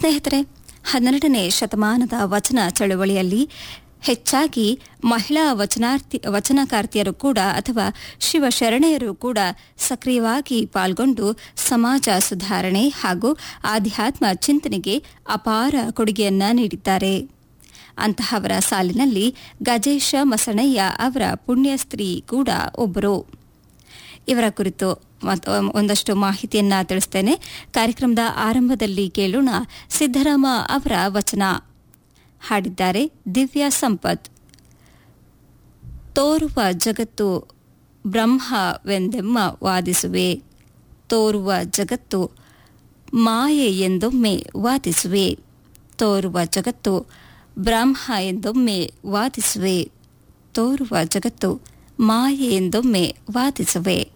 ಸ್ನೇಹಿತರೆ ಹನ್ನೆರಡನೇ ಶತಮಾನದ ವಚನ ಚಳವಳಿಯಲ್ಲಿ ಹೆಚ್ಚಾಗಿ ಮಹಿಳಾ ವಚನಾರ್ಥಿ ವಚನಕಾರ್ತಿಯರು ಕೂಡ ಅಥವಾ ಶಿವಶರಣೆಯರು ಕೂಡ ಸಕ್ರಿಯವಾಗಿ ಪಾಲ್ಗೊಂಡು ಸಮಾಜ ಸುಧಾರಣೆ ಹಾಗೂ ಆಧ್ಯಾತ್ಮ ಚಿಂತನೆಗೆ ಅಪಾರ ಕೊಡುಗೆಯನ್ನ ನೀಡಿದ್ದಾರೆ ಅಂತಹವರ ಸಾಲಿನಲ್ಲಿ ಗಜೇಶ ಮಸಣಯ್ಯ ಅವರ ಪುಣ್ಯಸ್ತ್ರೀ ಕೂಡ ಒಬ್ಬರು ಇವರ ಕುರಿತು ಮತ್- ಒಂದಷ್ಟು ಮಾಹಿತಿಯನ್ನ ತಿಳಿಸ್ತೇನೆ ಕಾರ್ಯಕ್ರಮದ ಆರಂಭದಲ್ಲಿ ಕೇಳೋಣ ಸಿದ್ದರಾಮ ಅವರ ವಚನ ಹಾಡಿದ್ದಾರೆ ದಿವ್ಯ ಸಂಪತ್ ತೋರುವ ಜಗತ್ತು ಬ್ರಹ್ಮವೆಂದೆಮ್ಮ ವಾದಿಸುವೆ ತೋರುವ ಜಗತ್ತು ಮಾಯೆ ಎಂದೊಮ್ಮೆ ವಾದಿಸುವೆ ತೋರುವ ಜಗತ್ತು ಬ್ರಹ್ಮ ಎಂದೊಮ್ಮೆ ವಾದಿಸುವೆ ತೋರುವ ಜಗತ್ತು ಮಾಯೆ ಎಂದೊಮ್ಮೆ ವಾದಿಸುವೆ